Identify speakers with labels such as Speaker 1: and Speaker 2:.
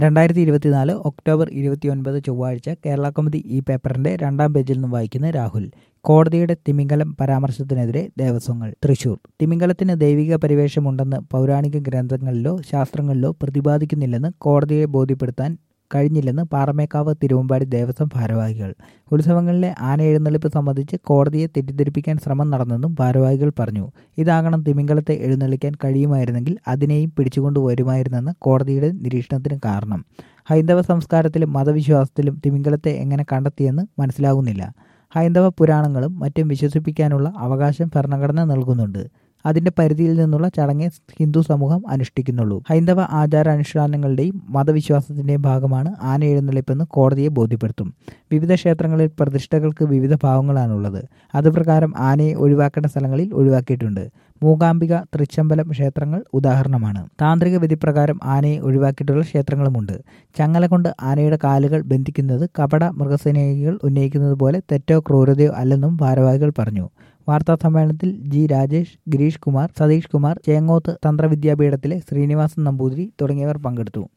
Speaker 1: രണ്ടായിരത്തി ഇരുപത്തിനാല് ഒക്ടോബർ ഇരുപത്തിയൊൻപത് ചൊവ്വാഴ്ച കേരള കൗമുദി ഈ പേപ്പറിന്റെ രണ്ടാം പേജിൽ നിന്നും വായിക്കുന്ന രാഹുൽ കോടതിയുടെ തിമിംഗലം പരാമർശത്തിനെതിരെ ദേവസ്വങ്ങൾ തൃശൂർ തിമിംഗലത്തിന് ദൈവിക പരിവേഷമുണ്ടെന്ന് പൗരാണിക ഗ്രന്ഥങ്ങളിലോ ശാസ്ത്രങ്ങളിലോ പ്രതിപാദിക്കുന്നില്ലെന്ന് കോടതിയെ ബോധ്യപ്പെടുത്താൻ കഴിഞ്ഞില്ലെന്ന് പാറമേക്കാവ് തിരുവമ്പാടി ദേവസ്വം ഭാരവാഹികൾ ഉത്സവങ്ങളിലെ ആന എഴുന്നള്ളിപ്പ് സംബന്ധിച്ച് കോടതിയെ തെറ്റിദ്ധരിപ്പിക്കാൻ ശ്രമം നടന്നെന്നും ഭാരവാഹികൾ പറഞ്ഞു ഇതാകണം തിമിംഗലത്തെ എഴുന്നള്ളിക്കാൻ കഴിയുമായിരുന്നെങ്കിൽ അതിനെയും പിടിച്ചുകൊണ്ടു വരുമായിരുന്നെന്ന് കോടതിയുടെ നിരീക്ഷണത്തിന് കാരണം ഹൈന്ദവ സംസ്കാരത്തിലും മതവിശ്വാസത്തിലും തിമിംഗലത്തെ എങ്ങനെ കണ്ടെത്തിയെന്ന് മനസ്സിലാകുന്നില്ല ഹൈന്ദവ പുരാണങ്ങളും മറ്റും വിശ്വസിപ്പിക്കാനുള്ള അവകാശം ഭരണഘടന നൽകുന്നുണ്ട് അതിന്റെ പരിധിയിൽ നിന്നുള്ള ചടങ്ങെ ഹിന്ദു സമൂഹം അനുഷ്ഠിക്കുന്നുള്ളൂ ഹൈന്ദവ ആചാരാനുഷ്ഠാനങ്ങളുടെയും മതവിശ്വാസത്തിന്റെയും ഭാഗമാണ് ആന എഴുന്നള്ളിപ്പെന്ന് കോടതിയെ ബോധ്യപ്പെടുത്തും വിവിധ ക്ഷേത്രങ്ങളിൽ പ്രതിഷ്ഠകൾക്ക് വിവിധ ഭാവങ്ങളാണുള്ളത് അതുപ്രകാരം ആനയെ ഒഴിവാക്കേണ്ട സ്ഥലങ്ങളിൽ ഒഴിവാക്കിയിട്ടുണ്ട് മൂകാംബിക തൃച്ചമ്പലം ക്ഷേത്രങ്ങൾ ഉദാഹരണമാണ് താന്ത്രിക വിധിപ്രകാരം ആനയെ ഒഴിവാക്കിയിട്ടുള്ള ക്ഷേത്രങ്ങളുമുണ്ട് ചങ്ങല കൊണ്ട് ആനയുടെ കാലുകൾ ബന്ധിക്കുന്നത് കപട മൃഗസ്നേഹികൾ ഉന്നയിക്കുന്നത് പോലെ തെറ്റോ ക്രൂരതയോ അല്ലെന്നും ഭാരവാഹികൾ പറഞ്ഞു വാർത്താ സമ്മേളനത്തിൽ ജി രാജേഷ് ഗിരീഷ് കുമാർ സതീഷ് കുമാർ ചേങ്ങോത്ത് തന്ത്രവിദ്യാപീഠത്തിലെ ശ്രീനിവാസൻ നമ്പൂതിരി തുടങ്ങിയവർ പങ്കെടുത്തു